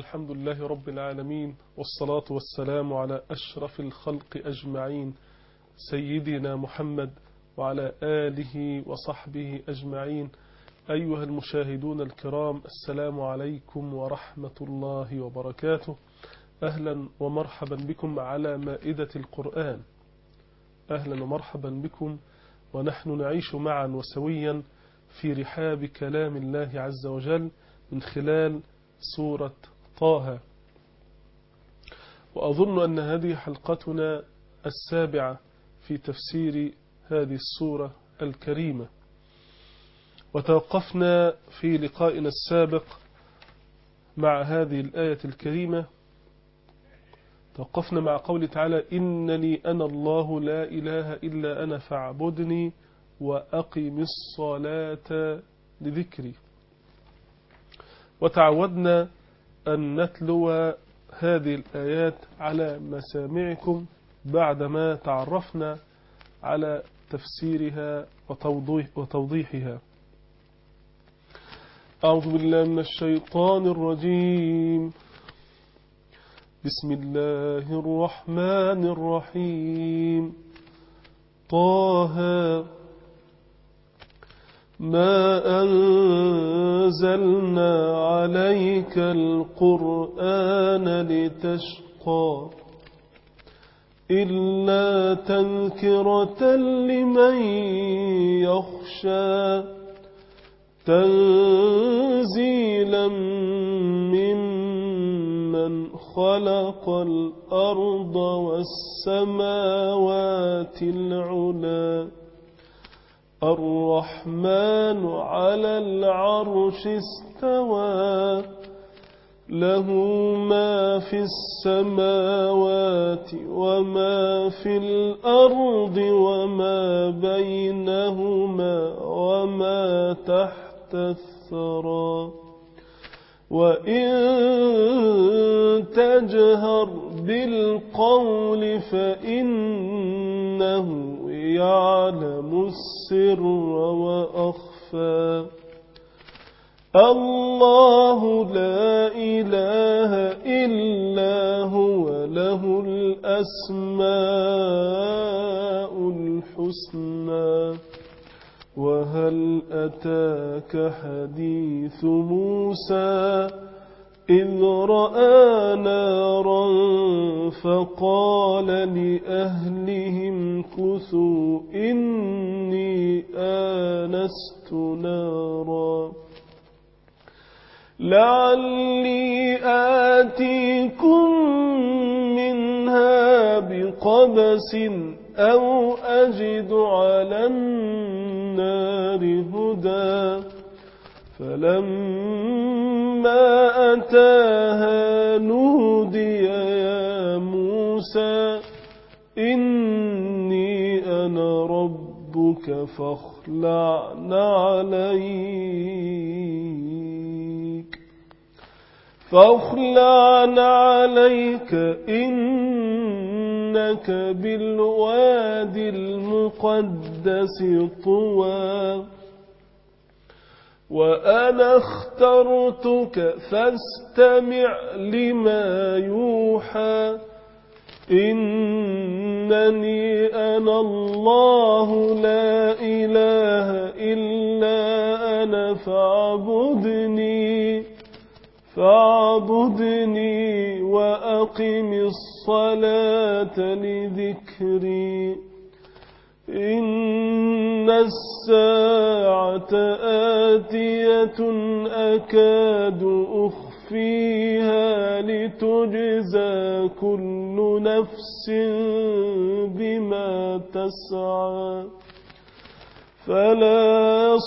الحمد لله رب العالمين والصلاة والسلام على أشرف الخلق أجمعين سيدنا محمد وعلى آله وصحبه أجمعين أيها المشاهدون الكرام السلام عليكم ورحمة الله وبركاته أهلا ومرحبا بكم على مائدة القرآن أهلا ومرحبا بكم ونحن نعيش معا وسويا في رحاب كلام الله عز وجل من خلال سورة طه وأظن أن هذه حلقتنا السابعة في تفسير هذه السورة الكريمة وتوقفنا في لقائنا السابق مع هذه الآية الكريمة توقفنا مع قول تعالى إنني أنا الله لا إله إلا أنا فاعبدني وأقم الصلاة لذكري وتعودنا أن نتلو هذه الآيات على مسامعكم بعدما تعرفنا على تفسيرها وتوضيح وتوضيحها أعوذ بالله من الشيطان الرجيم بسم الله الرحمن الرحيم طه ما أنزلنا عليك القرآن لتشقى إلا تذكرة لمن يخشى تنزيلا ممن خلق الأرض والسماوات العلا الرحمن على العرش استوى له ما في السماوات وما في الأرض وما بينهما وما تحت الثرى وإن تجهر بالقول فإنه يعلم السر وأخفى الله لا إله إلا هو له الأسماء الحسنى وهل أتاك حديث موسى إذ رأى نارا فقال لأهلهم كثوا إني آنست نارا لعلي آتيكم منها بقبس أو أجد على النار هدى فلما أتاها نودي يا موسى إني أنا ربك فاخلع عليك فاخلع عليك إنك بالوادي المقدس طوى وأنا اخترتك فاستمع لما يوحى إنني أنا الله لا إله إلا أنا فاعبدني فاعبدني وأقم الصلاة لذكري إن الساعة آتية أكاد أخفيها لتجزى كل نفس بما تسعى فلا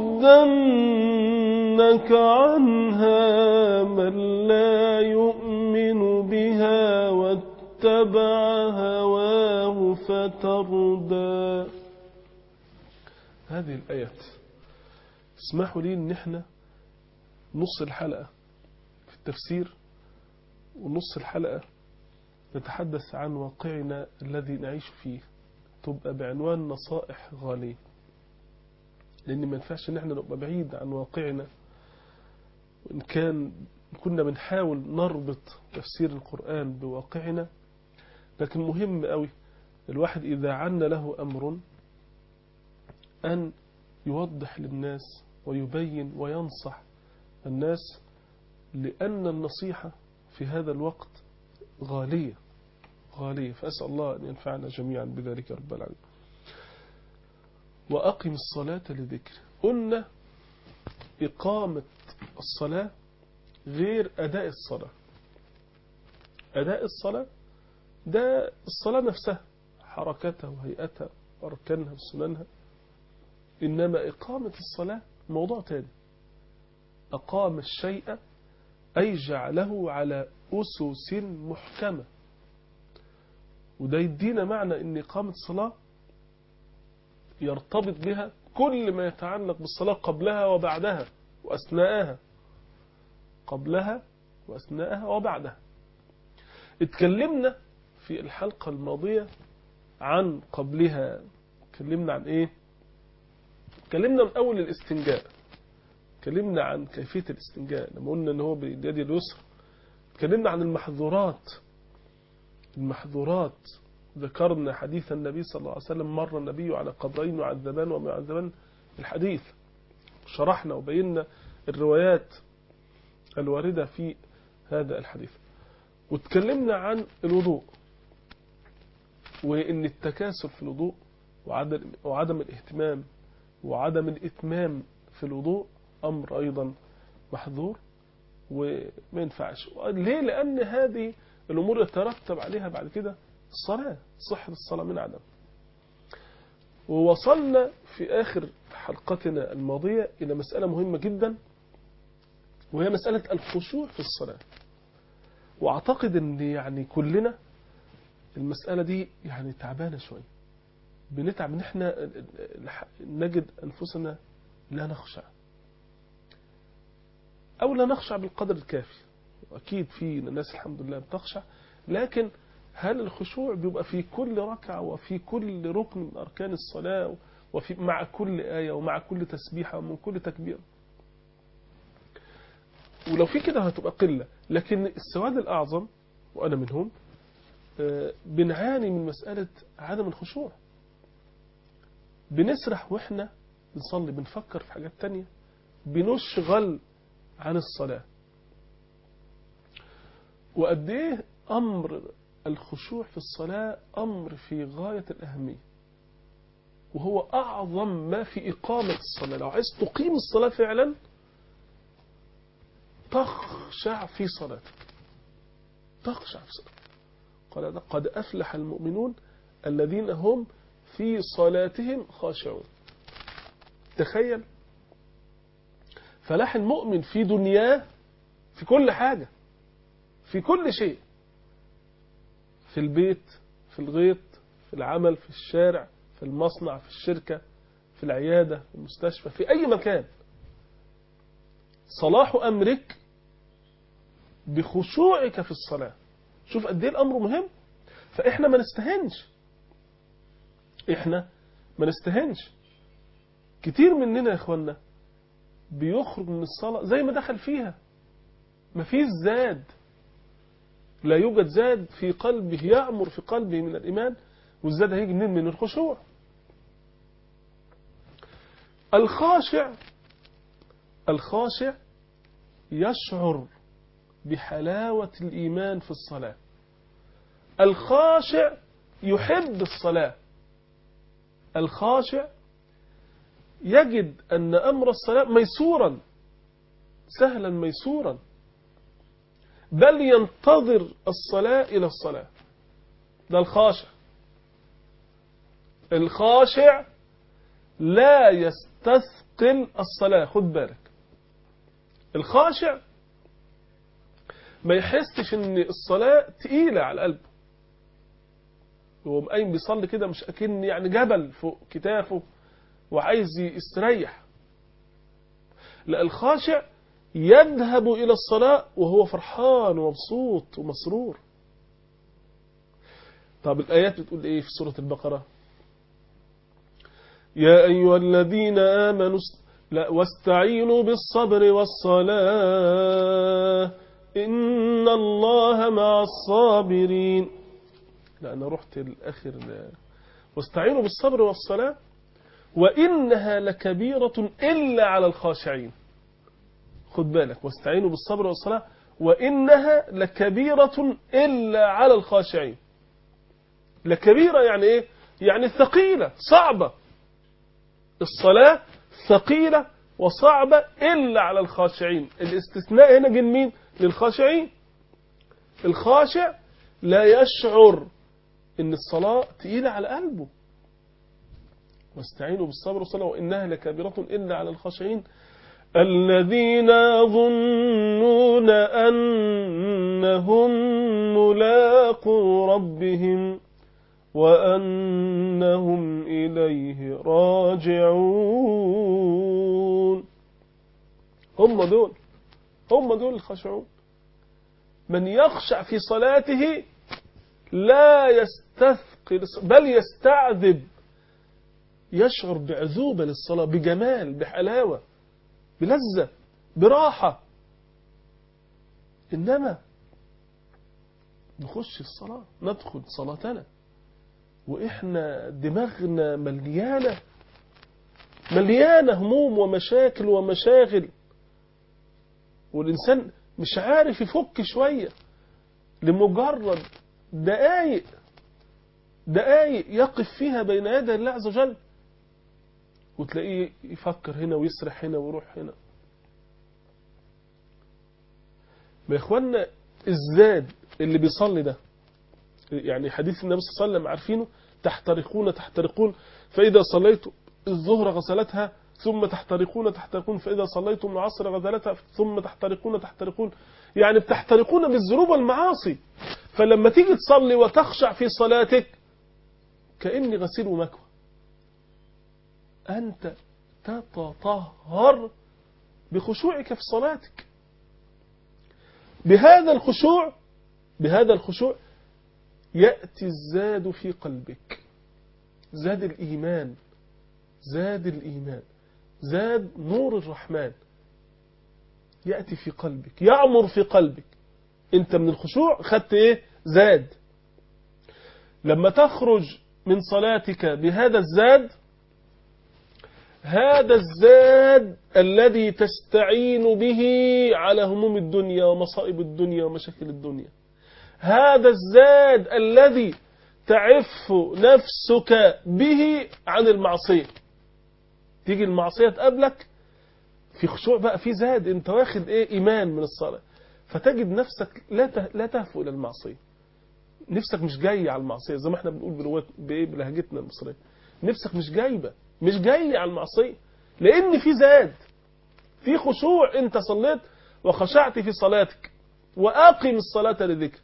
صدنك عنها من لا يؤمن بها واتبع هواه فتردى هذه الآيات اسمحوا لي ان احنا نص الحلقة في التفسير ونص الحلقة نتحدث عن واقعنا الذي نعيش فيه تبقى بعنوان نصائح غالية لأن ما ينفعش إن احنا نبقى بعيد عن واقعنا وإن كان كنا بنحاول نربط تفسير القرآن بواقعنا لكن مهم قوي الواحد إذا عن له أمر أن يوضح للناس ويبين وينصح الناس لأن النصيحة في هذا الوقت غالية غالية فأسأل الله أن ينفعنا جميعا بذلك يا رب العالمين وأقم الصلاة لذكر قلنا إقامة الصلاة غير أداء الصلاة أداء الصلاة ده الصلاة نفسها حركتها وهيئتها وأركانها وسننها إنما إقامة الصلاة موضوع تاني أقام الشيء أي جعله على أسس محكمة وده يدينا معنى أن إقامة الصلاة يرتبط بها كل ما يتعلق بالصلاة قبلها وبعدها وأثناءها قبلها وأثناءها وبعدها اتكلمنا في الحلقة الماضية عن قبلها اتكلمنا عن ايه اتكلمنا من اول الاستنجاء اتكلمنا عن كيفية الاستنجاء لما قلنا ان هو باليد اليسرى اتكلمنا عن المحظورات المحظورات ذكرنا حديث النبي صلى الله عليه وسلم مر النبي على قبرين معذبان ومعذبان الحديث شرحنا وبينا الروايات الواردة في هذا الحديث واتكلمنا عن الوضوء وان التكاسل في الوضوء وعدم, وعدم الاهتمام وعدم الاتمام في الوضوء امر ايضا محظور وما ينفعش ليه لان هذه الامور يترتب عليها بعد كده الصلاة صحة الصلاة من عدم ووصلنا في آخر حلقتنا الماضية إلى مسألة مهمة جدا وهي مسألة الخشوع في الصلاة وأعتقد أن يعني كلنا المسألة دي يعني تعبانة شوية بنتعب ان احنا نجد أنفسنا لا نخشع أو لا نخشع بالقدر الكافي أكيد في ناس الحمد لله بتخشع لكن هل الخشوع بيبقى في كل ركعة وفي كل ركن من أركان الصلاة وفي مع كل آية ومع كل تسبيحة ومن كل تكبير ولو في كده هتبقى قلة لكن السواد الأعظم وأنا منهم بنعاني من مسألة عدم الخشوع بنسرح وإحنا بنصلي بنفكر في حاجات تانية بنشغل عن الصلاة وقد ايه أمر الخشوع في الصلاة أمر في غاية الأهمية وهو أعظم ما في إقامة الصلاة لو عايز تقيم الصلاة فعلا تخشع في صلاتك تخشع في صلاتك قال قد أفلح المؤمنون الذين هم في صلاتهم خاشعون تخيل فلاح المؤمن في دنياه في كل حاجة في كل شيء في البيت في الغيط في العمل في الشارع في المصنع في الشركة في العيادة في المستشفى في أي مكان صلاح أمرك بخشوعك في الصلاة شوف قد ايه الأمر مهم فإحنا ما نستهنش إحنا ما نستهنش كتير مننا يا إخوانا بيخرج من الصلاة زي ما دخل فيها مفيش زاد لا يوجد زاد في قلبه يأمر في قلبه من الإيمان والزاد هيجي منين من الخشوع الخاشع الخاشع يشعر بحلاوة الإيمان في الصلاة الخاشع يحب الصلاة الخاشع يجد أن أمر الصلاة ميسورا سهلا ميسورا بل ينتظر الصلاة إلى الصلاة ده الخاشع الخاشع لا يستثقل الصلاة خد بالك الخاشع ما يحسش ان الصلاة تقيلة على قلبه هو قايم بيصلي كده مش اكن يعني جبل فوق كتافه وعايز يستريح لا الخاشع يذهب إلى الصلاة وهو فرحان ومبسوط ومسرور طب الآيات بتقول إيه في سورة البقرة يا أيها الذين آمنوا لا واستعينوا بالصبر والصلاة إن الله مع الصابرين لا أنا رحت الآخر واستعينوا بالصبر والصلاة وإنها لكبيرة إلا على الخاشعين خد بالك واستعينوا بالصبر والصلاة وإنها لكبيرة إلا على الخاشعين لكبيرة يعني إيه يعني ثقيلة صعبة الصلاة ثقيلة وصعبة إلا على الخاشعين الاستثناء هنا جن مين للخاشعين الخاشع لا يشعر ان الصلاة تقيلة على قلبه واستعينوا بالصبر والصلاة وإنها لكبيرة إلا على الخاشعين الذين يظنون أنهم ملاقو ربهم وأنهم إليه راجعون هم دول هم دول الخاشعون من يخشع في صلاته لا يستثقل بل يستعذب يشعر بعذوبة للصلاة بجمال بحلاوة بلذة براحة إنما نخش الصلاة ندخل صلاتنا وإحنا دماغنا مليانة مليانة هموم ومشاكل ومشاغل والإنسان مش عارف يفك شوية لمجرد دقايق دقايق يقف فيها بين يدي الله عز وجل وتلاقيه يفكر هنا ويسرح هنا ويروح هنا ما يا اخوانا الزاد اللي بيصلي ده يعني حديث النبي صلى الله عليه وسلم عارفينه تحترقون تحترقون فإذا صليتم الظهر غسلتها ثم تحترقون تحترقون فإذا صليتم العصر غسلتها ثم تحترقون تحترقون يعني بتحترقون بالذنوب والمعاصي فلما تيجي تصلي وتخشع في صلاتك كأني غسيل ومكوى أنت تتطهر بخشوعك في صلاتك بهذا الخشوع بهذا الخشوع يأتي الزاد في قلبك زاد الإيمان زاد الإيمان زاد نور الرحمن يأتي في قلبك يعمر في قلبك انت من الخشوع خدت ايه زاد لما تخرج من صلاتك بهذا الزاد هذا الزاد الذي تستعين به على هموم الدنيا ومصائب الدنيا ومشاكل الدنيا هذا الزاد الذي تعف نفسك به عن المعصية تيجي المعصية تقابلك في خشوع بقى في زاد انت واخد ايه ايمان من الصلاة فتجد نفسك لا لا تهفو الى المعصية نفسك مش جاي على المعصية زي ما احنا بنقول بلغت بايه بلهجتنا المصرية نفسك مش جايبة مش جاي على المعصية لان في زاد في خشوع انت صليت وخشعت في صلاتك واقم الصلاة لذكر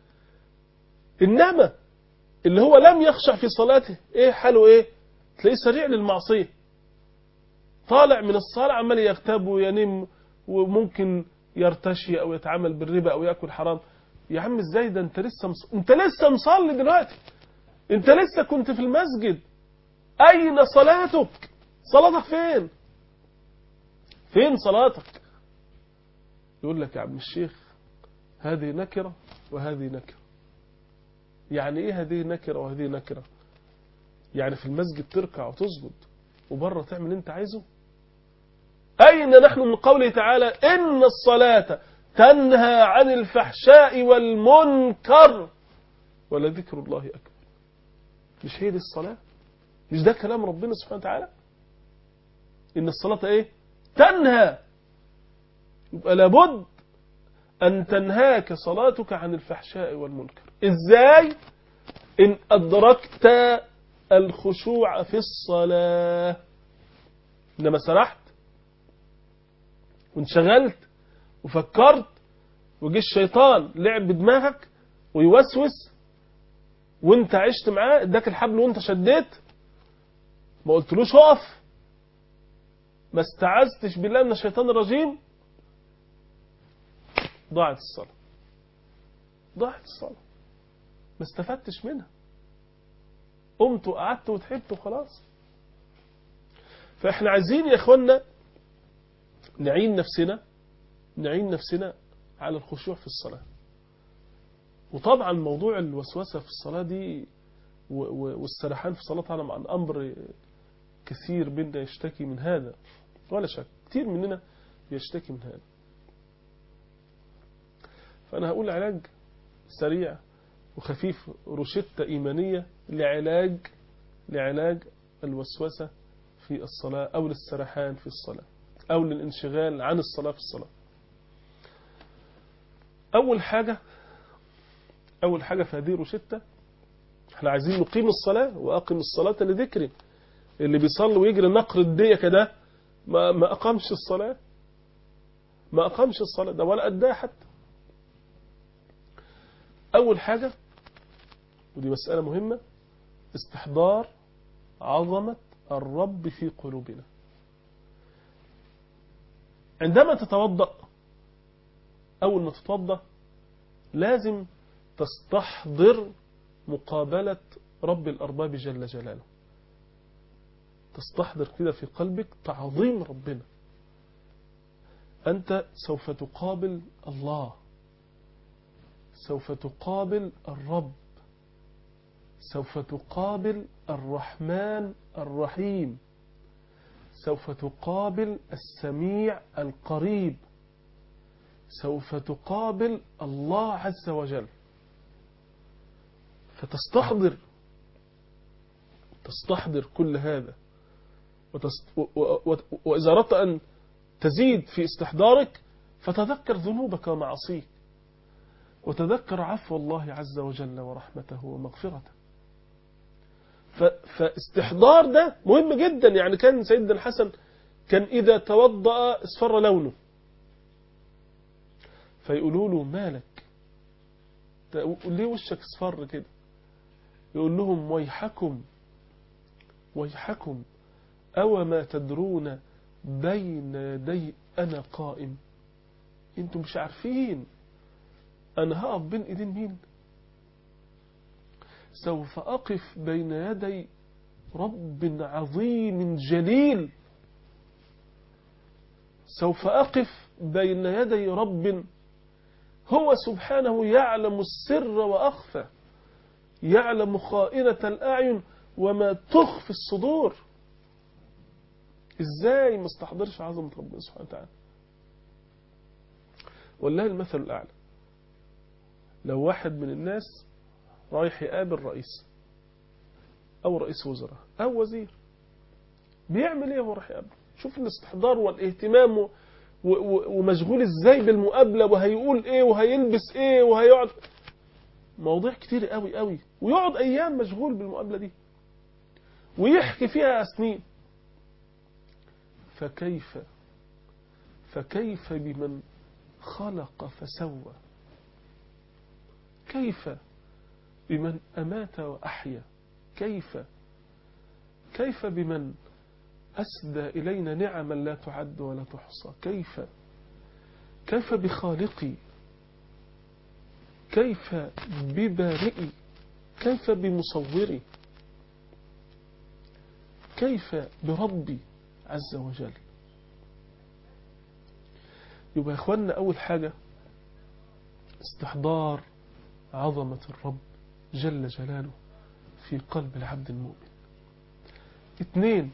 انما اللي هو لم يخشع في صلاته ايه حاله ايه تلاقيه سريع للمعصية طالع من الصلاة عمال يغتاب وينم وممكن يرتشي او يتعامل بالربا او ياكل حرام يا عم ازاي ده انت لسه مص... انت لسه مصلي دلوقتي انت لسه كنت في المسجد اين صلاتك صلاتك فين فين صلاتك يقول لك يا عم الشيخ هذه نكرة وهذه نكرة يعني ايه هذه نكرة وهذه نكرة يعني في المسجد تركع وتسجد وبره تعمل انت عايزه أين نحن من قوله تعالى إن الصلاة تنهى عن الفحشاء والمنكر ولذكر الله أكبر مش هي دي الصلاة مش ده كلام ربنا سبحانه وتعالى إن الصلاة إيه تنهى يبقى لابد أن تنهاك صلاتك عن الفحشاء والمنكر إزاي إن أدركت الخشوع في الصلاة إنما سرحت وانشغلت وفكرت وجي الشيطان لعب بدماغك ويوسوس وانت عشت معاه اداك الحبل وانت شديت ما قلتلوش اقف ما استعذتش بالله من الشيطان الرجيم ضاعت الصلاة ضاعت الصلاة ما استفدتش منها قمت وقعدت وتحبت وخلاص فاحنا عايزين يا اخوانا نعين نفسنا نعين نفسنا على الخشوع في الصلاة وطبعا موضوع الوسوسة في الصلاة دي والسرحان في الصلاة طبعا عن أمر كثير منا يشتكي من هذا ولا شك كثير مننا يشتكي من هذا فأنا هقول علاج سريع وخفيف روشتة إيمانية لعلاج لعلاج الوسوسة في الصلاة أو للسرحان في الصلاة أو للانشغال عن الصلاة في الصلاة أول حاجة أول حاجة في هذه روشتة احنا عايزين نقيم الصلاة وأقم الصلاة لذكري اللي بيصلي ويجري نقر الدية كده ما, ما أقامش الصلاة ما أقامش الصلاة ده ولا أداها حتى أول حاجة ودي مسألة مهمة استحضار عظمة الرب في قلوبنا عندما تتوضأ أول ما تتوضأ لازم تستحضر مقابلة رب الأرباب جل جلاله تستحضر كده في قلبك تعظيم ربنا أنت سوف تقابل الله سوف تقابل الرب سوف تقابل الرحمن الرحيم سوف تقابل السميع القريب سوف تقابل الله عز وجل فتستحضر تستحضر كل هذا وتست... و... و... وإذا أردت أن تزيد في استحضارك فتذكر ذنوبك ومعاصيك وتذكر عفو الله عز وجل ورحمته ومغفرته ف... فاستحضار ده مهم جدا يعني كان سيدنا الحسن كان إذا توضأ اصفر لونه فيقولوا له مالك ليه وشك اصفر كده يقول لهم ويحكم ويحكم أو ما تدرون بين يدي أنا قائم انتم مش عارفين أنا هقف بين إيدين مين سوف أقف بين يدي رب عظيم جليل سوف أقف بين يدي رب هو سبحانه يعلم السر وأخفى يعلم خائنة الأعين وما تخفي الصدور ازاي ما استحضرش عظمة ربنا سبحانه وتعالى والله المثل الأعلى لو واحد من الناس رايح يقابل رئيس أو رئيس وزراء أو وزير بيعمل ايه هو راح يقابله شوف الاستحضار والاهتمام و... و... ومشغول ازاي بالمقابلة وهيقول ايه وهيلبس ايه وهيقعد مواضيع كتير قوي قوي ويقعد ايام مشغول بالمقابلة دي ويحكي فيها سنين فكيف فكيف بمن خلق فسوى كيف بمن أمات وأحيا كيف كيف بمن أسدى إلينا نعما لا تعد ولا تحصى كيف كيف بخالقي كيف ببارئي كيف بمصوري كيف بربي عز وجل يبقى يا اخوانا اول حاجة استحضار عظمة الرب جل جلاله في قلب العبد المؤمن اثنين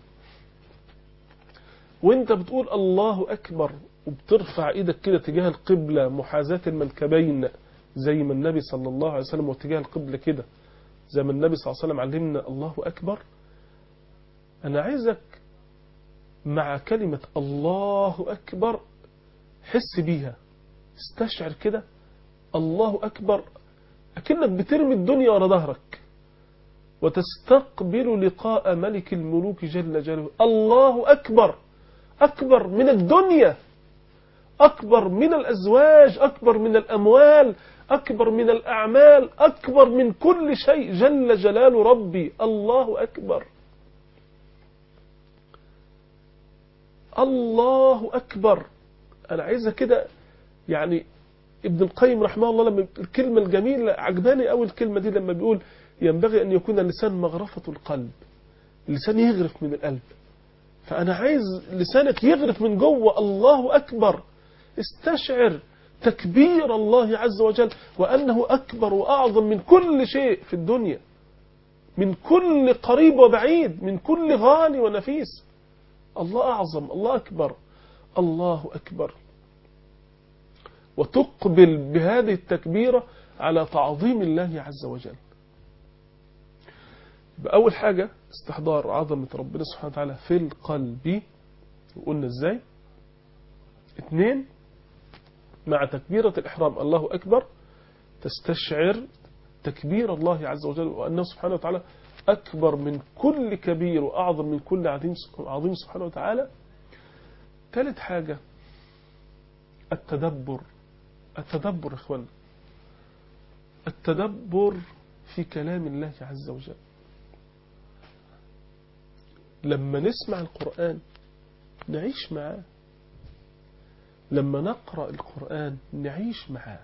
وانت بتقول الله اكبر وبترفع ايدك كده تجاه القبلة محاذاة المنكبين زي ما النبي صلى الله عليه وسلم واتجاه القبلة كده زي ما النبي صلى الله عليه وسلم علمنا الله أكبر أنا عايزك مع كلمة الله أكبر حس بيها استشعر كده الله أكبر أكنك بترمي الدنيا ورا ظهرك وتستقبل لقاء ملك الملوك جل جلاله الله أكبر أكبر من الدنيا أكبر من الأزواج أكبر من الأموال أكبر من الأعمال أكبر من كل شيء جل جلال ربي الله أكبر الله أكبر أنا عايزة كده يعني ابن القيم رحمه الله لما الكلمة الجميلة عجباني أول الكلمة دي لما بيقول ينبغي أن يكون اللسان مغرفة القلب اللسان يغرف من القلب فأنا عايز لسانك يغرف من جوه الله أكبر استشعر تكبير الله عز وجل وأنه أكبر وأعظم من كل شيء في الدنيا من كل قريب وبعيد من كل غالي ونفيس الله أعظم الله أكبر الله أكبر وتقبل بهذه التكبيرة على تعظيم الله عز وجل بأول حاجة استحضار عظمة ربنا سبحانه وتعالى في القلب وقلنا ازاي اثنين مع تكبيرة الإحرام الله أكبر تستشعر تكبير الله عز وجل وأنه سبحانه وتعالى أكبر من كل كبير وأعظم من كل عظيم عظيم سبحانه وتعالى ثالث حاجة التدبر التدبر يا إخوان التدبر في كلام الله عز وجل لما نسمع القرآن نعيش معاه لما نقرأ القرآن نعيش معاه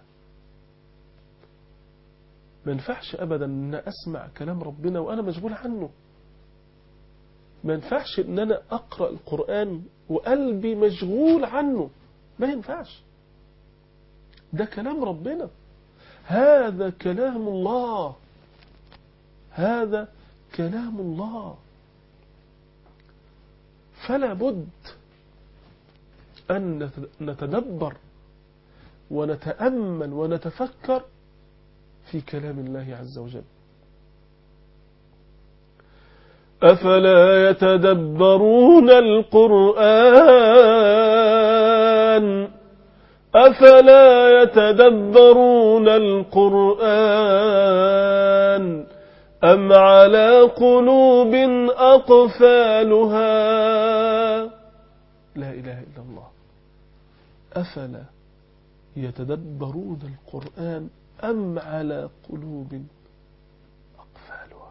ما ينفعش أبدا أن أسمع كلام ربنا وأنا مشغول عنه ما ينفعش أن أنا أقرأ القرآن وقلبي مشغول عنه ما ينفعش ده كلام ربنا هذا كلام الله هذا كلام الله فلا بد أن نتدبر ونتأمل ونتفكر في كلام الله عز وجل أفلا يتدبرون القرآن أفلا يتدبرون القرآن أم على قلوب أقفالها لا إله إلا الله أفلا يتدبرون القرآن أم على قلوب أقفالها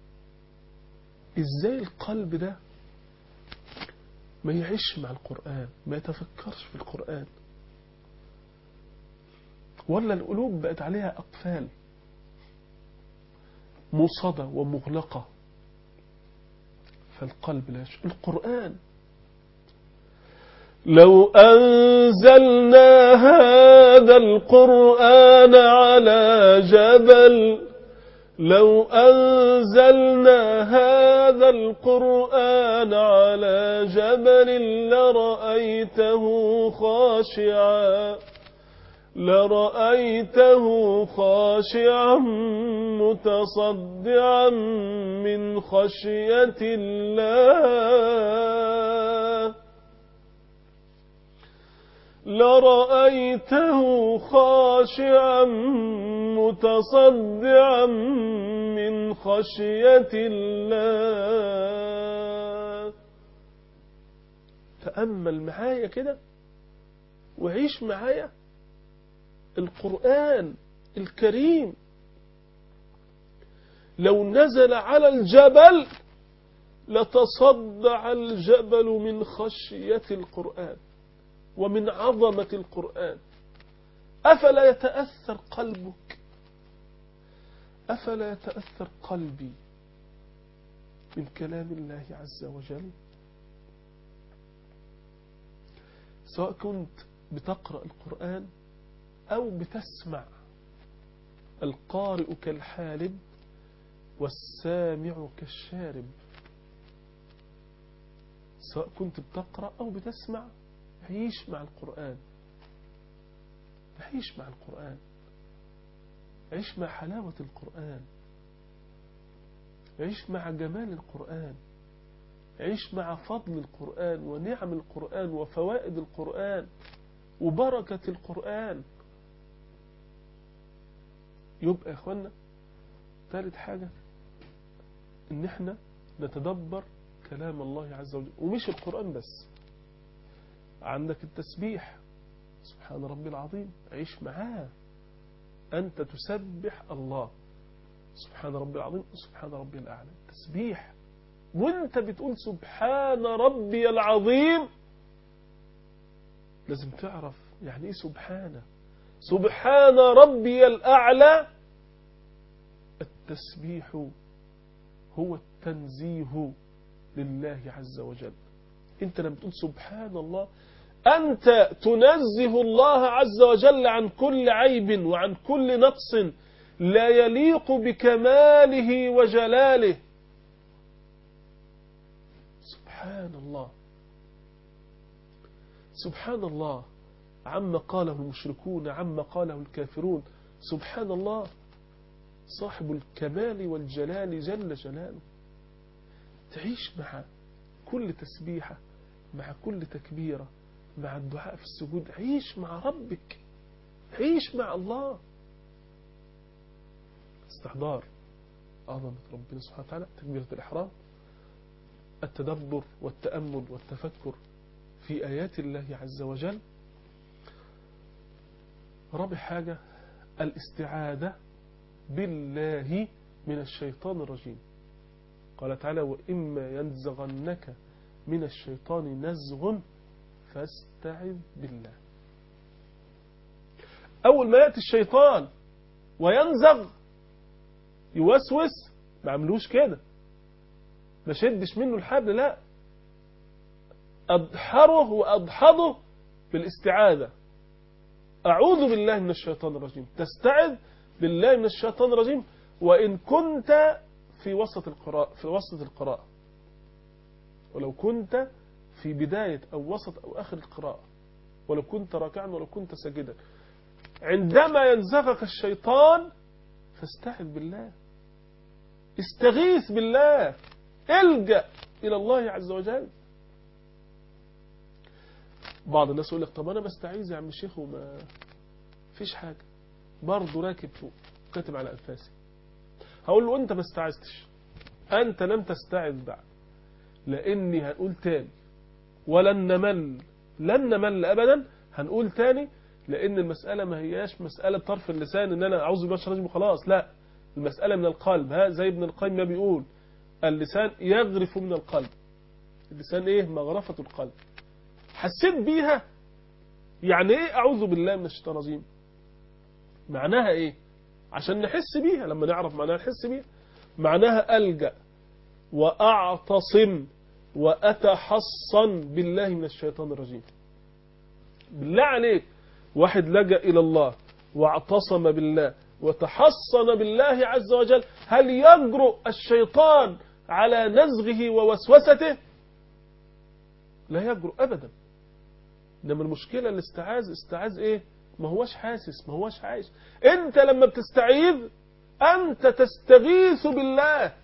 إزاي القلب ده ما يعيش مع القرآن ما يتفكرش في القرآن ولا القلوب بقت عليها أقفال مصدى ومغلقة فالقلب لا يشعر القرآن لو أنزلنا هذا القرآن على جبل لو أنزلنا هذا القرآن على جبل لرأيته خاشعا لرأيته خاشعا متصدعا من خشية الله لرأيته خاشعا متصدعا من خشية الله تأمل معايا كده وعيش معايا القرآن الكريم لو نزل على الجبل لتصدع الجبل من خشية القرآن ومن عظمة القرآن أفلا يتأثر قلبك أفلا يتأثر قلبي من كلام الله عز وجل سواء كنت بتقرأ القرآن أو بتسمع القارئ كالحالب والسامع كالشارب سواء كنت بتقرأ أو بتسمع عيش مع القرآن عيش مع القرآن عيش مع حلاوة القرآن عيش مع جمال القرآن عيش مع فضل القرآن ونعم القرآن وفوائد القرآن وبركة القرآن يبقى يا اخوانا ثالث حاجة ان احنا نتدبر كلام الله عز وجل ومش القرآن بس عندك التسبيح سبحان ربي العظيم عيش معاه أنت تسبح الله سبحان ربي العظيم سبحان ربي الأعلى تسبيح وانت بتقول سبحان ربي العظيم لازم تعرف يعني ايه سبحانه سبحان ربي الأعلى التسبيح هو التنزيه لله عز وجل انت لما تقول سبحان الله أنت تنزه الله عز وجل عن كل عيب وعن كل نقص لا يليق بكماله وجلاله سبحان الله سبحان الله عما قاله المشركون عما قاله الكافرون سبحان الله صاحب الكمال والجلال جل جلاله تعيش مع كل تسبيحة مع كل تكبيرة مع الدعاء في السجود عيش مع ربك عيش مع الله استحضار عظمة ربنا سبحانه وتعالى تكبيرة الإحرام التدبر والتأمل والتفكر في آيات الله عز وجل رابع حاجة الاستعاذة بالله من الشيطان الرجيم قال تعالى وإما ينزغنك من الشيطان نزغ فاستعذ بالله أول ما يأتي الشيطان وينزغ يوسوس ما عملوش كده ما شدش منه الحبل لا أدحره وأدحضه بالاستعاذة أعوذ بالله من الشيطان الرجيم تستعذ بالله من الشيطان الرجيم وإن كنت في وسط القراءة في وسط القراءة ولو كنت في بداية أو وسط أو آخر القراءة ولو كنت راكعا ولو كنت ساجدا عندما ينزغك الشيطان فاستعذ بالله استغيث بالله الجأ إلى الله عز وجل بعض الناس يقول لك طب أنا بستعيذ يا عم الشيخ وما فيش حاجة برضه راكب فوق كاتب على أنفاسي هقول له أنت ما استعذتش أنت لم تستعذ بعد لأني هنقول تاني ولن نمل لن نمل أبدا هنقول تاني لأن المسألة ما هياش مسألة طرف اللسان إن أنا أعوذ بالله من الشيطان الرجيم وخلاص لا المسألة من القلب ها زي ابن القيم ما بيقول اللسان يغرف من القلب اللسان ايه مغرفة القلب حسيت بيها يعني ايه اعوذ بالله من الشيطان الرجيم معناها ايه عشان نحس بيها لما نعرف معناها نحس بيها معناها ألجأ وأعتصم وأتحصن بالله من الشيطان الرجيم بالله عليك واحد لجأ إلى الله واعتصم بالله وتحصن بالله عز وجل هل يجرؤ الشيطان على نزغه ووسوسته لا يجرؤ أبدا إنما المشكلة الاستعاذ استعاذ إيه ما هوش حاسس ما هوش عايش أنت لما بتستعيذ أنت تستغيث بالله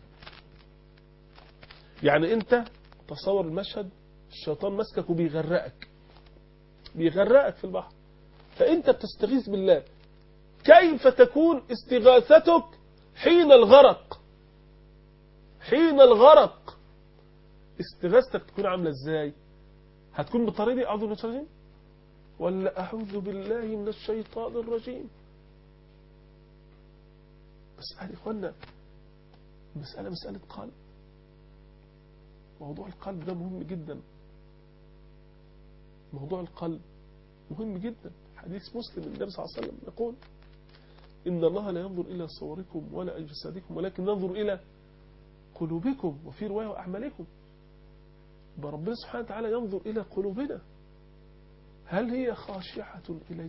يعني أنت تصور المشهد الشيطان مسكك وبيغرقك بيغرقك في البحر فأنت بتستغيث بالله كيف تكون استغاثتك حين الغرق حين الغرق استغاثتك تكون عاملة ازاي هتكون بالطريقة دي أعوذ بالله من الشيطان الرجيم ولا أعوذ بالله من الشيطان الرجيم مسألة إخوانا مسألة مسألة قلب موضوع القلب ده مهم جدا موضوع القلب مهم جدا حديث مسلم النبي صلى الله عليه وسلم يقول إن الله لا ينظر إلى صوركم ولا أجسادكم ولكن ينظر إلى قلوبكم وفي رواية وأعمالكم ربنا سبحانه وتعالى ينظر إلى قلوبنا هل هي خاشعة إليه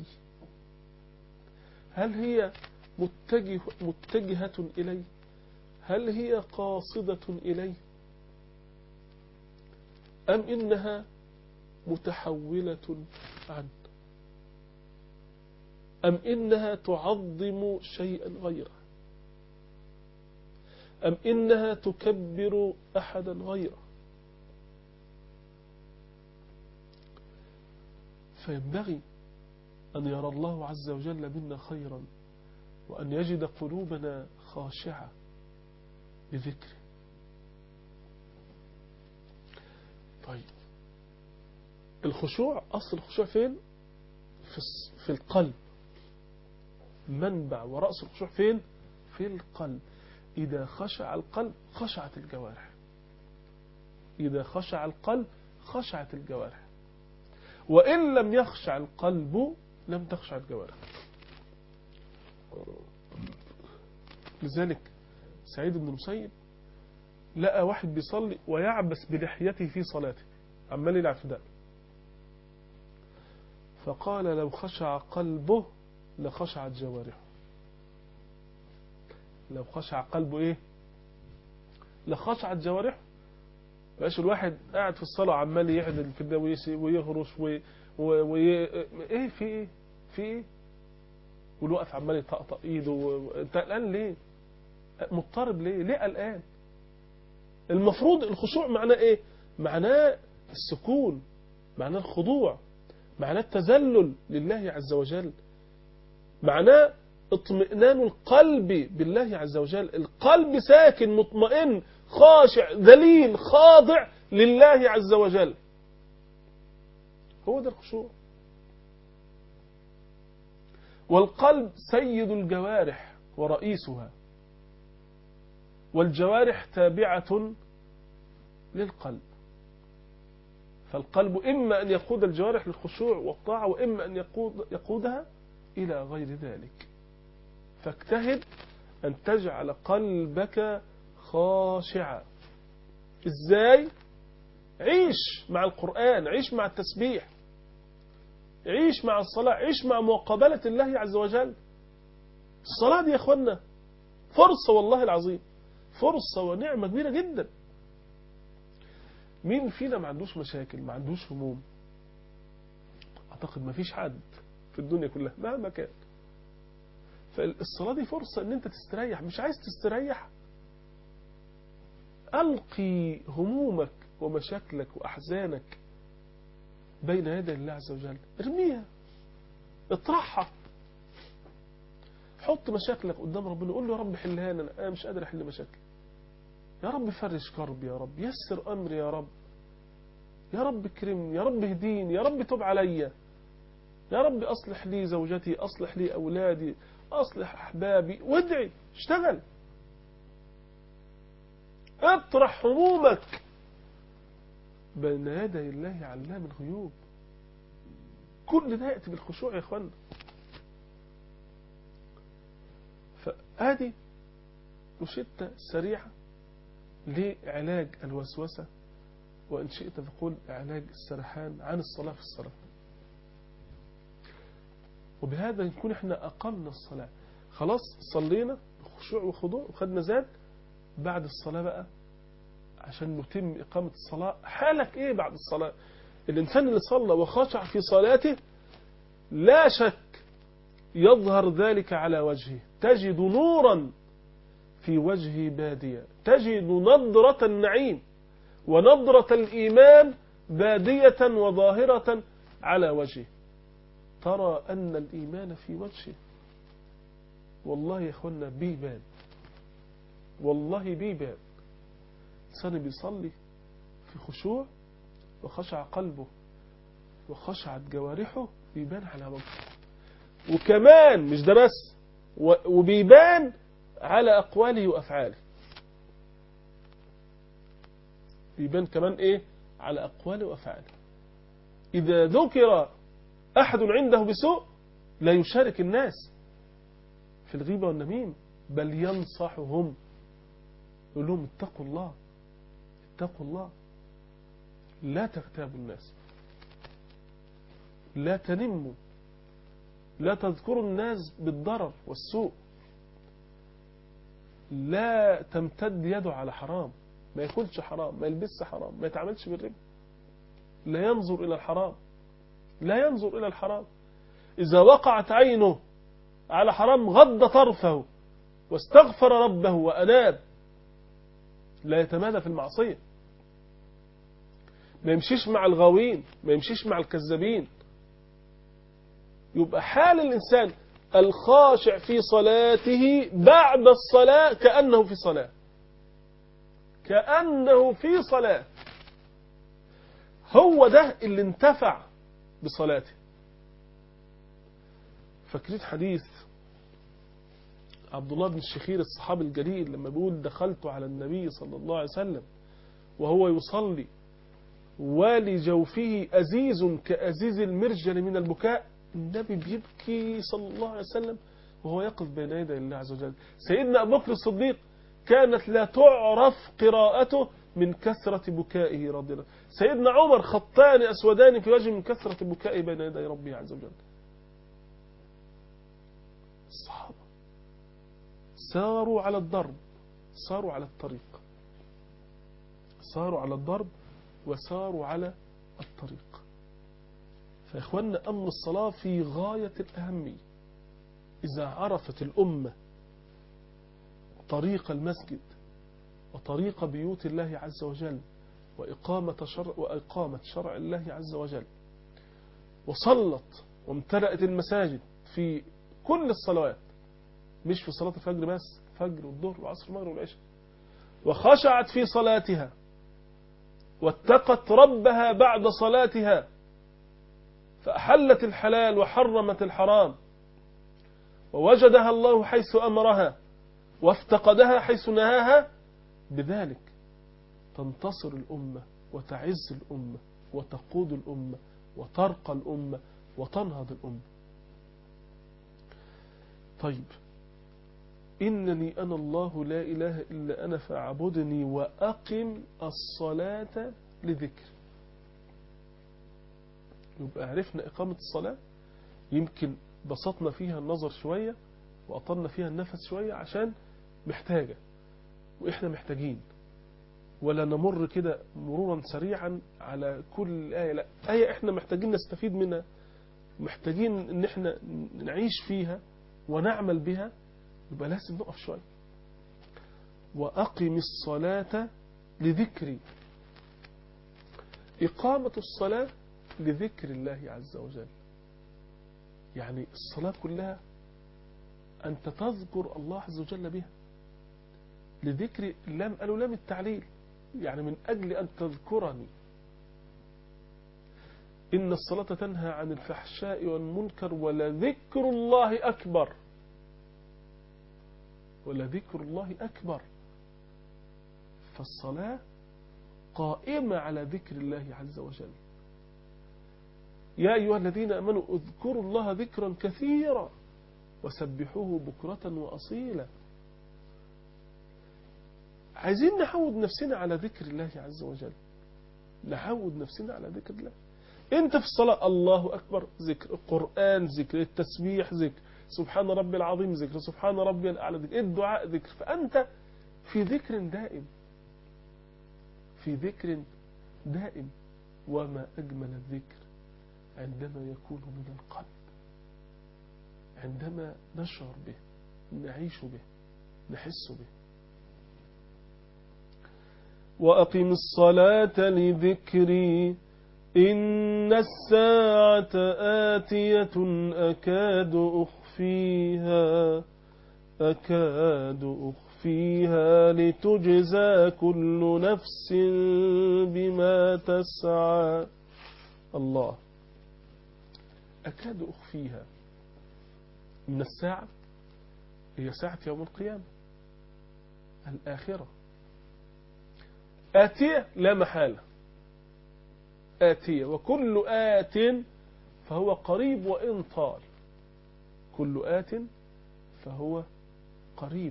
هل هي متجه متجهة إليه هل هي قاصدة إليه أم إنها متحولة عنه أم إنها تعظم شيئا غيره أم إنها تكبر أحدا غيره فينبغي أن يرى الله عز وجل منا خيرا وأن يجد قلوبنا خاشعة بذكره طيب الخشوع أصل الخشوع فين في, في القلب منبع ورأس الخشوع فين في القلب إذا خشع القلب خشعت الجوارح إذا خشع القلب خشعت الجوارح وإن لم يخشع القلب لم تخشع الجوارح لذلك سعيد بن المسيب لقى واحد بيصلي ويعبس بلحيته في صلاته عمال يلعب في دقن فقال لو خشع قلبه لخشعت جوارحه لو خشع قلبه ايه لخشعت جوارحه بقاش الواحد قاعد في الصلاة عمال يعدل كده ويسي ويهرش وي وي وي ايه في ايه في ايه والوقف عمال يطقطق ايده و... انت قلقان ليه مضطرب ليه ليه قلقان المفروض الخشوع معناه ايه معناه السكون معناه الخضوع معناه التذلل لله عز وجل معناه اطمئنان القلب بالله عز وجل القلب ساكن مطمئن خاشع ذليل خاضع لله عز وجل هو ده الخشوع والقلب سيد الجوارح ورئيسها والجوارح تابعة للقلب فالقلب إما أن يقود الجوارح للخشوع والطاعة وإما أن يقود يقودها إلى غير ذلك فاجتهد أن تجعل قلبك خاشعا إزاي؟ عيش مع القرآن عيش مع التسبيح عيش مع الصلاة عيش مع مقابلة الله عز وجل الصلاة دي يا أخوانا فرصة والله العظيم فرصة ونعمة كبيرة جدا مين فينا ما عندوش مشاكل ما عندوش هموم أعتقد ما فيش حد في الدنيا كلها مهما كان فالصلاة دي فرصة ان انت تستريح مش عايز تستريح ألقي همومك ومشاكلك وأحزانك بين يدي الله عز وجل ارميها اطرحها حط مشاكلك قدام ربنا قول له يا رب حلها لنا انا مش قادر احل مشاكلي يا رب فرج كربي يا رب يسر امري يا رب يا رب اكرمني يا رب اهديني يا رب تب عليا يا رب اصلح لي زوجتي اصلح لي اولادي اصلح احبابي وادعي اشتغل اطرح همومك بين يدي الله علام الغيوب كل ده يأتي بالخشوع يا اخوانا فهذه روشتة سريعة لعلاج الوسوسة وإن شئت فقل علاج السرحان عن الصلاة في الصلاة وبهذا نكون احنا أقمنا الصلاة خلاص صلينا بخشوع وخضوع وخدنا زاد بعد الصلاة بقى عشان نتم إقامة الصلاة حالك إيه بعد الصلاة الإنسان اللي صلى وخشع في صلاته لا شك يظهر ذلك على وجهه تجد نورا في وجهه بادية تجد نظرة النعيم ونظرة الإيمان بادية وظاهرة على وجهه ترى أن الإيمان في وجهه والله يا أخوانا بيبان والله بيبان إنسان بيصلي في خشوع وخشع قلبه وخشعت جوارحه بيبان على وجهه وكمان مش ده بس وبيبان على أقواله وأفعاله بيبان كمان إيه على أقواله وأفعاله إذا ذكر أحد عنده بسوء لا يشارك الناس في الغيبة والنميم بل ينصحهم يقول لهم اتقوا الله اتقوا الله لا تغتابوا الناس لا تنموا لا تذكروا الناس بالضرر والسوء لا تمتد يده على حرام ما ياكلش حرام ما يلبسش حرام ما يتعاملش بالربا لا ينظر إلى الحرام لا ينظر إلى الحرام إذا وقعت عينه على حرام غض طرفه واستغفر ربه وأناب لا يتمادى في المعصية ما يمشيش مع الغاوين ما يمشيش مع الكذابين يبقى حال الإنسان الخاشع في صلاته بعد الصلاة كأنه في صلاة كأنه في صلاة هو ده اللي انتفع بصلاته فاكرين حديث عبد الله بن الشخير الصحابي الجليل لما بيقول دخلت على النبي صلى الله عليه وسلم وهو يصلي ولجوفه أزيز كأزيز المرجل من البكاء النبي بيبكي صلى الله عليه وسلم وهو يقف بين يدي الله عز وجل سيدنا أبو بكر الصديق كانت لا تعرف قراءته من كثرة بكائه رضي الله سيدنا عمر خطان أسودان في وجهه من كثرة بكائه بين يدي ربه عز وجل الصحابة ساروا على الضرب ساروا على الطريق ساروا على الضرب وساروا على الطريق فإخواننا أمر الصلاة في غاية الأهمية إذا عرفت الأمة طريق المسجد وطريق بيوت الله عز وجل وإقامة شرع, وإقامة شرع الله عز وجل وصلت وامتلأت المساجد في كل الصلوات مش في صلاة الفجر بس الفجر والظهر والعصر والمغرب والعشاء وخشعت في صلاتها واتقت ربها بعد صلاتها فأحلت الحلال وحرمت الحرام ووجدها الله حيث أمرها وافتقدها حيث نهاها بذلك تنتصر الأمة وتعز الأمة وتقود الأمة وترقى الأمة وتنهض الأمة طيب إنني أنا الله لا إله إلا أنا فاعبدني وأقم الصلاة لذكر يبقى عرفنا إقامة الصلاة يمكن بسطنا فيها النظر شوية وأطلنا فيها النفس شوية عشان محتاجة وإحنا محتاجين ولا نمر كده مرورا سريعا على كل آية لا آية إحنا محتاجين نستفيد منها محتاجين إن إحنا نعيش فيها ونعمل بها يبقى لازم نقف شوية وأقم الصلاة لذكري إقامة الصلاة لذكر الله عز وجل يعني الصلاة كلها أنت تذكر الله عز وجل بها لذكر لم قالوا لام التعليل يعني من أجل أن تذكرني إن الصلاة تنهى عن الفحشاء والمنكر ولذكر الله أكبر ولذكر الله أكبر فالصلاة قائمة على ذكر الله عز وجل يا أيها الذين أمنوا اذكروا الله ذكرا كثيرا وسبحوه بكرة وأصيلا عايزين نعود نفسنا على ذكر الله عز وجل نعود نفسنا على ذكر الله انت في الصلاة الله أكبر ذكر قرآن ذكر التسبيح ذكر سبحان ربي العظيم ذكر سبحان ربي الأعلى ذكر الدعاء ذكر فأنت في ذكر دائم في ذكر دائم وما أجمل الذكر عندما يكون من القلب عندما نشعر به نعيش به نحس به وأقم الصلاة لذكري إن الساعة آتية أكاد أخفيها أكاد أخفيها لتجزى كل نفس بما تسعى الله أكاد أخفيها إن الساعة هي ساعة يوم القيامة الآخرة آتية لا محالة آتية وكل آت فهو قريب وإن طال كل آت فهو قريب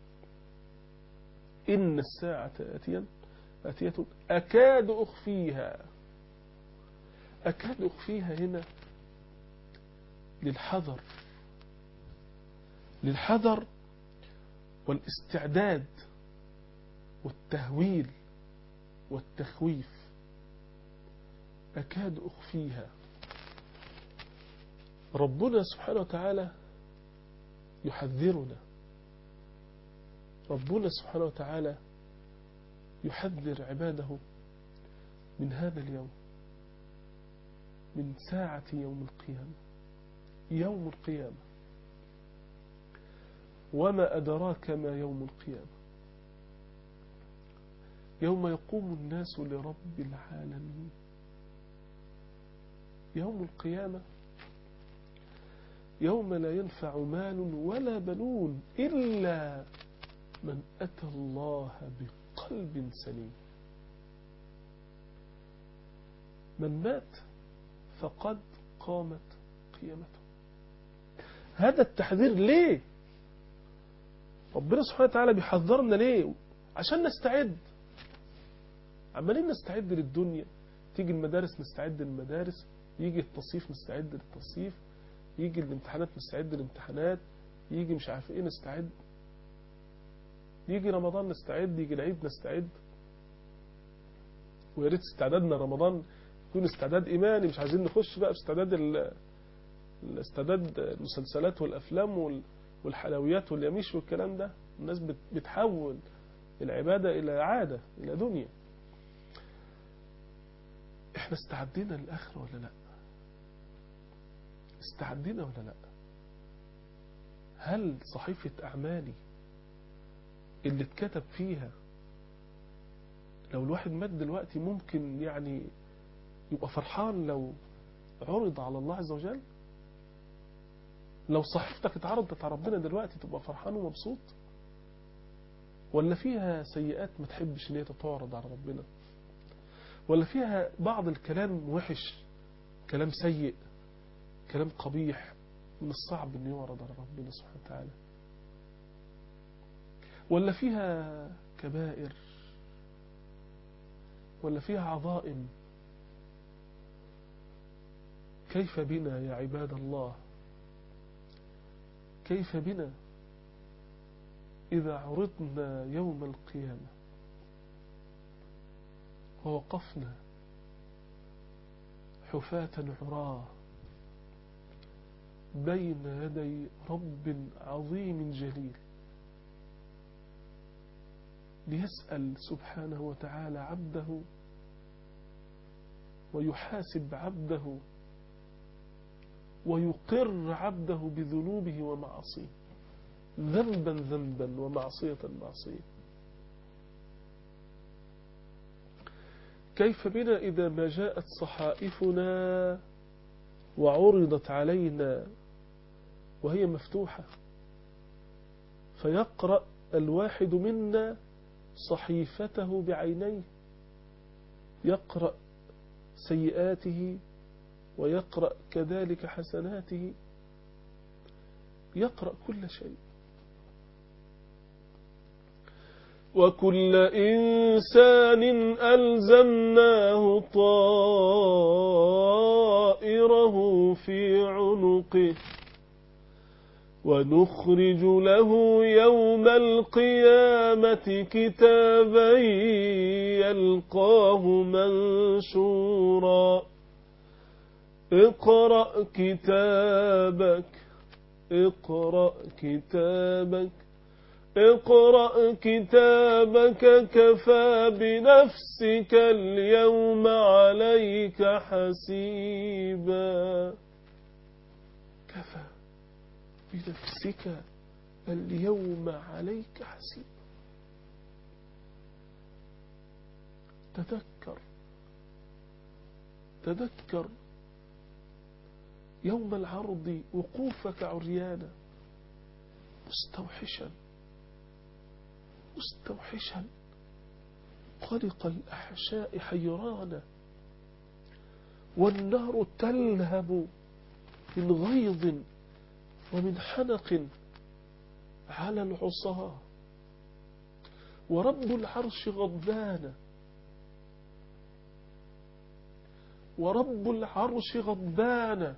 إن الساعة آتية آتية أكاد أخفيها أكاد أخفيها هنا للحذر للحذر والاستعداد والتهويل والتخويف أكاد أخفيها ربنا سبحانه وتعالى يحذرنا ربنا سبحانه وتعالى يحذر عباده من هذا اليوم من ساعة يوم القيامة يوم القيامة وما أدراك ما يوم القيامة يوم يقوم الناس لرب العالمين يوم القيامة يوم لا ينفع مال ولا بنون إلا من أتى الله بقلب سليم من مات فقد قامت قيامته هذا التحذير ليه ربنا سبحانه وتعالى بيحذرنا ليه عشان نستعد عمالين نستعد للدنيا تيجي المدارس نستعد للمدارس يجي التصيف نستعد للتصيف يجي الامتحانات نستعد للامتحانات يجي مش عارف ايه نستعد يجي رمضان نستعد يجي العيد نستعد ويا ريت استعدادنا رمضان يكون استعداد ايماني مش عايزين نخش بقى في استعداد ال- الاستعداد المسلسلات والافلام وال- والحلويات واليميش والكلام ده الناس بت- بتحول العبادة الى عادة الى دنيا احنا استعدينا للاخره ولا لا استعدينا ولا لا هل صحيفة اعمالي اللي اتكتب فيها لو الواحد مات دلوقتي ممكن يعني يبقى فرحان لو عرض على الله عز وجل لو صحيفتك اتعرضت على ربنا دلوقتي تبقى فرحان ومبسوط ولا فيها سيئات ما تحبش ان هي تتعرض على ربنا ولا فيها بعض الكلام وحش كلام سيء كلام قبيح من الصعب ان يعرض على ربنا سبحانه وتعالى ولا فيها كبائر ولا فيها عظائم كيف بنا يا عباد الله كيف بنا إذا عرضنا يوم القيامة ووقفنا حفاة عراه بين يدي رب عظيم جليل ليسأل سبحانه وتعالى عبده ويحاسب عبده ويقر عبده بذنوبه ومعاصيه ذنبا ذنبا ومعصية معصية كيف بنا إذا ما جاءت صحائفنا وعرضت علينا وهي مفتوحة فيقرأ الواحد منا صحيفته بعينيه يقرأ سيئاته ويقرأ كذلك حسناته يقرأ كل شيء وكل إنسان ألزمناه طائره في عنقه ونخرج له يوم القيامة كتابا يلقاه منشورا اقرأ كتابك اقرأ كتابك اقرأ كتابك كفى بنفسك اليوم عليك حسيبا كفى بنفسك اليوم عليك حسيبا تذكر تذكر يوم العرض وقوفك عريانا مستوحشا مستوحشا قلق الأحشاء حيرانا والنار تلهب من غيظ ومن حنق على العصاة ورب العرش غضبان ورب العرش غضبان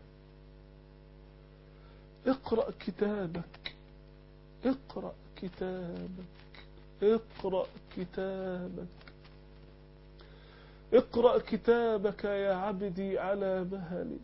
اقرأ كتابك اقرأ كتابك اقرأ كتابك اقرأ كتابك يا عبدي على مهل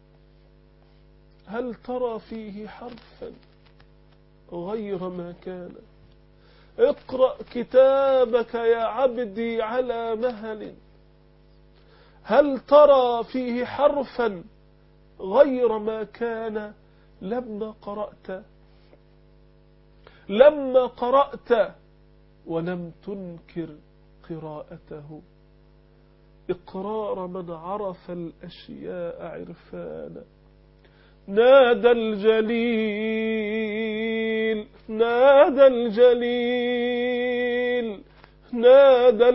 هل ترى فيه حرفا غير ما كان اقرأ كتابك يا عبدي على مهل هل ترى فيه حرفا غير ما كان لما قرأت لما قرأت ولم تنكر قراءته إقرار من عرف الأشياء عرفانا نادى الجليل نادى الجليل نادى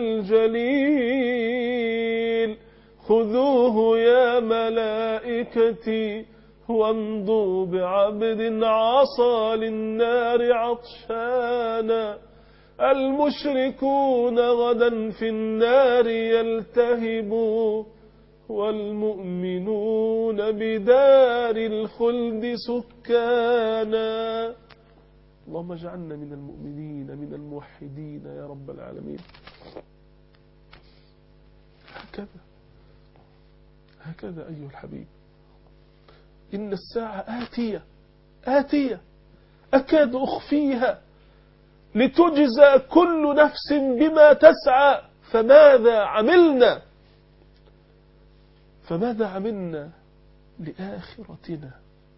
الجليل خذوه يا ملائكتي وامضوا بعبد عصى للنار عطشانا المشركون غدا في النار يلتهبون والمؤمنون بدار الخلد سكانا اللهم اجعلنا من المؤمنين من الموحدين يا رب العالمين هكذا هكذا أيها الحبيب إن الساعة آتية آتية أكاد أخفيها لتجزى كل نفس بما تسعى فماذا عملنا فماذا عملنا لآخرتنا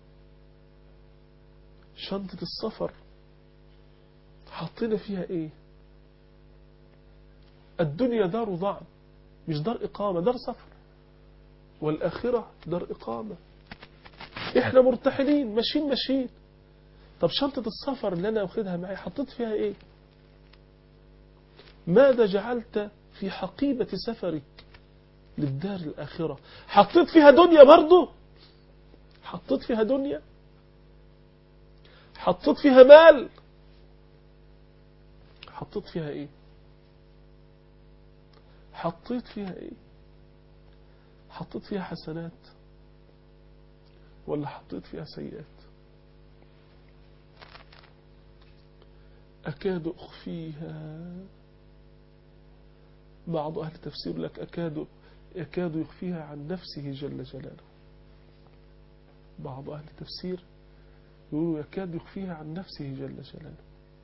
شنطة السفر حطينا فيها ايه الدنيا دار ضعن مش دار إقامة دار سفر والآخرة دار إقامة احنا مرتحلين ماشيين ماشيين طب شنطة السفر اللي أنا واخدها معي حطيت فيها إيه ماذا جعلت في حقيبة سفرك للدار الآخرة حطيت فيها دنيا برضو حطيت فيها دنيا حطيت فيها مال حطيت فيها إيه حطيت فيها إيه حطيت فيها حسنات ولا حطيت فيها سيئات أكاد أخفيها بعض أهل التفسير لك أكاد يكاد يخفيها عن نفسه جل جلاله بعض أهل التفسير يقولوا يكاد يخفيها عن نفسه جل جلاله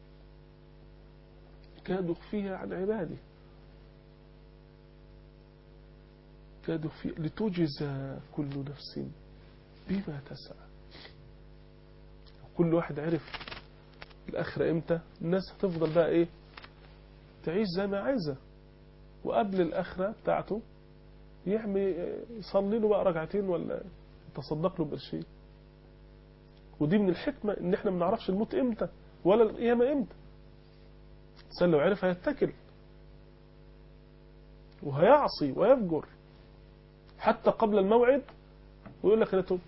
يكاد يخفيها عن عباده يكاد يخفيها لتجزى كل نفس بما تسعى كل واحد عرف الآخرة إمتى الناس هتفضل بقى إيه تعيش زي ما عايزة وقبل الآخرة بتاعته يعمل يصلي له بقى ركعتين ولا يتصدق له بقرشين ودي من الحكمة إن إحنا ما نعرفش الموت إمتى ولا القيامة إمتى الإنسان لو عرف هيتكل وهيعصي ويفجر حتى قبل الموعد ويقول لك أنا تبت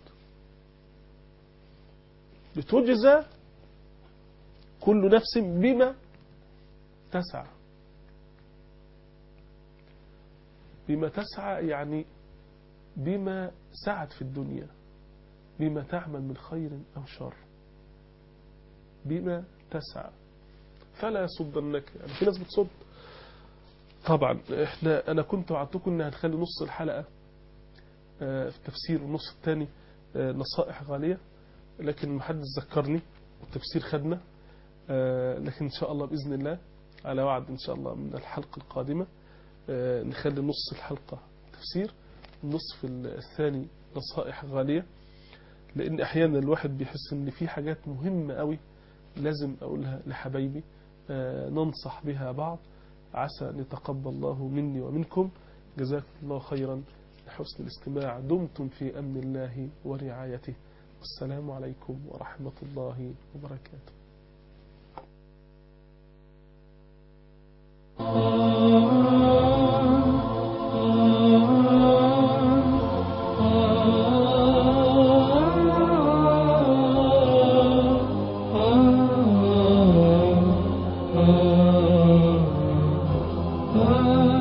لتجزى كل نفس بما تسعى بما تسعى يعني بما سعت في الدنيا بما تعمل من خير أو شر بما تسعى فلا يصدنك يعني في ناس بتصد طبعا احنا انا كنت وعدتكم ان هنخلي نص الحلقة في التفسير والنص الثاني نصائح غالية لكن محدش ذكرني والتفسير خدنا لكن ان شاء الله بإذن الله على وعد ان شاء الله من الحلقة القادمة نخلي نص الحلقة تفسير النصف الثاني نصائح غالية لان احيانا الواحد بيحس ان في حاجات مهمة قوي لازم اقولها لحبايبي ننصح بها بعض عسى ان يتقبل الله مني ومنكم جزاكم الله خيرا لحسن الاستماع دمتم في أمن الله ورعايته والسلام عليكم ورحمة الله وبركاته Ah